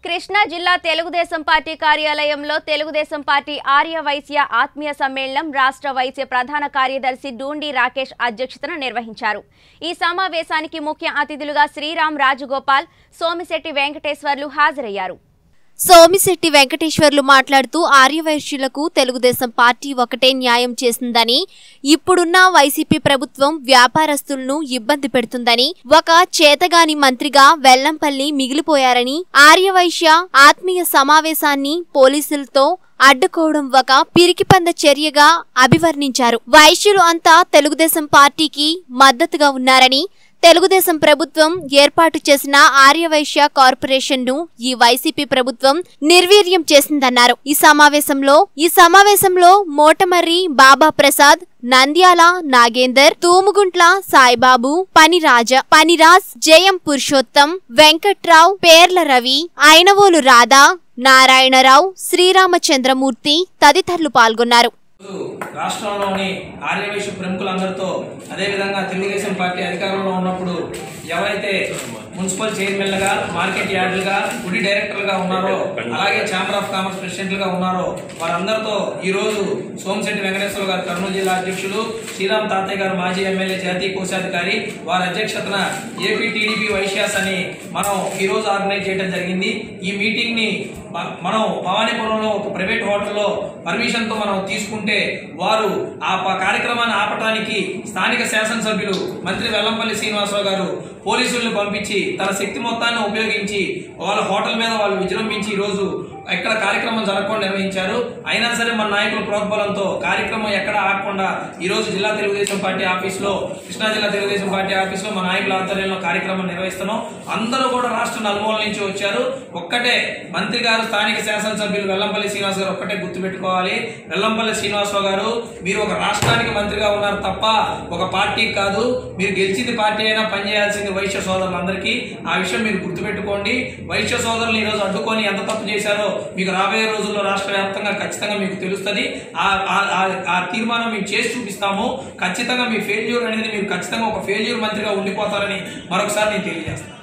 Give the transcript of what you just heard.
కృష్ణా జిల్లా తెలుగుదేశం పార్టీ కార్యాలయంలో తెలుగుదేశం పార్టీ ఆర్య వైశ్య ఆత్మీయ సమ్మేళనం రాష్ట్ర వైశ్య ప్రధాన కార్యదర్శి డూండి రాకేష్ అధ్యక్షతన నిర్వహించారు ఈ సమావేశానికి ముఖ్య అతిథులుగా శ్రీరామ్ రాజగోపాల్ సోమిశెట్టి వెంకటేశ్వర్లు హాజరయ్యారు సోమిశెట్టి వెంకటేశ్వర్లు మాట్లాడుతూ ఆర్యవైశ్యులకు తెలుగుదేశం పార్టీ ఒకటే న్యాయం చేసిందని ఇప్పుడున్న వైసీపీ ప్రభుత్వం వ్యాపారస్తులను ఇబ్బంది పెడుతుందని ఒక చేతగాని మంత్రిగా వెల్లంపల్లి మిగిలిపోయారని ఆర్యవైశ్య ఆత్మీయ సమావేశాన్ని పోలీసులతో అడ్డుకోవడం ఒక పిరికిపంద చర్యగా అభివర్ణించారు వైశ్యులు అంతా తెలుగుదేశం పార్టీకి మద్దతుగా ఉన్నారని తెలుగుదేశం ప్రభుత్వం ఏర్పాటు చేసిన ఆర్యవైశ్య కార్పొరేషన్ ను ఈ వైసీపీ ప్రభుత్వం నిర్వీర్యం చేసిందన్నారు ఈ సమావేశంలో ఈ సమావేశంలో మోటమర్రి బాబా ప్రసాద్ నంద్యాల నాగేందర్ తూముగుంట్ల సాయిబాబు పనిరాజ పనిరాజ్ జయం పురుషోత్తం వెంకట్రావు పేర్ల రవి ఐనవోలు రాధా నారాయణరావు శ్రీరామచంద్రమూర్తి తదితరులు పాల్గొన్నారు ఈరోజు రాష్ట్రంలోని ఆర్యవైశ్య ప్రముఖులందరితో అదేవిధంగా తెలుగుదేశం పార్టీ అధికారంలో ఉన్నప్పుడు ఎవరైతే మున్సిపల్ చైర్మన్లుగా మార్కెట్ యార్డులుగా గుడి డైరెక్టర్లుగా ఉన్నారో అలాగే ఛాంబర్ ఆఫ్ కామర్స్ ప్రెసిడెంట్లుగా ఉన్నారో వారందరితో ఈ రోజు సోమశెట్టి వెంకటేశ్వర గారు కర్నూలు జిల్లా అధ్యక్షులు శ్రీరామ్ తాతయ్య గారు మాజీ ఎమ్మెల్యే జాతీయ కోశాధికారి వారి అధ్యక్షతన ఏపీ టీడీపీ వైశ్యాస్ అని మనం ఈ రోజు ఆర్గనైజ్ చేయడం జరిగింది ఈ మీటింగ్ ని మ- మనం భవానీపురంలో ఒక ప్రైవేట్ హోటల్లో పర్మిషన్ తో మనం తీసుకుంటే వారు ఆ ప- కార్యక్రమాన్ని ఆపటానికి స్థానిక శాసనసభ్యులు మంత్రి వెల్లంపల్లి శ్రీనివాసరావు గారు పోలీసులను పంపించి తన శక్తి మొత్తాన్ని ఉపయోగించి వాళ్ళ హోటల్ మీద వాళ్ళు విజృంభించి ఈ రోజు ఎక్కడ కార్యక్రమం జరగకుండా నిర్వహించారు అయినా సరే మన నాయకుల ప్రోద్బలంతో కార్యక్రమం ఎక్కడ ఆగకుండా ఈ రోజు జిల్లా తెలుగుదేశం పార్టీ ఆఫీస్ లో కృష్ణా జిల్లా తెలుగుదేశం పార్టీ ఆఫీస్ లో మా నాయకుల ఆధ్వర్యంలో కార్యక్రమం నిర్వహిస్తున్నాం అందరూ కూడా రాష్ట్ర నలుమూల నుంచి వచ్చారు ఒక్కటే మంత్రి గారు స్థానిక శాసనసభ్యులు వెల్లంపల్లి శ్రీనివాస్ గారు ఒక్కటే గుర్తుపెట్టుకోవాలి వెల్లంపల్లి శ్రీనివాసరావు గారు మీరు ఒక రాష్ట్రానికి మంత్రిగా ఉన్నారు తప్ప ఒక పార్టీకి కాదు మీరు గెలిచింది పార్టీ అయినా పనిచేయాల్సింది వైశ్య సోదరులందరికీ ఆ విషయం మీరు గుర్తుపెట్టుకోండి వైశ్య సోదరులు ఈ రోజు అడ్డుకొని ఎంత తప్పు చేశారో మీకు రాబోయే రోజుల్లో రాష్ట్ర వ్యాప్తంగా ఖచ్చితంగా మీకు తెలుస్తుంది ఆ ఆ- ఆ- ఆ తీర్మానం మేము చేసి చూపిస్తాము ఖచ్చితంగా మీ ఫెయిల్యూర్ అనేది మీరు ఖచ్చితంగా ఒక ఫెయిల్యూర్ మంత్రిగా ఉండిపోతారని మరొకసారి నేను తెలియజేస్తాను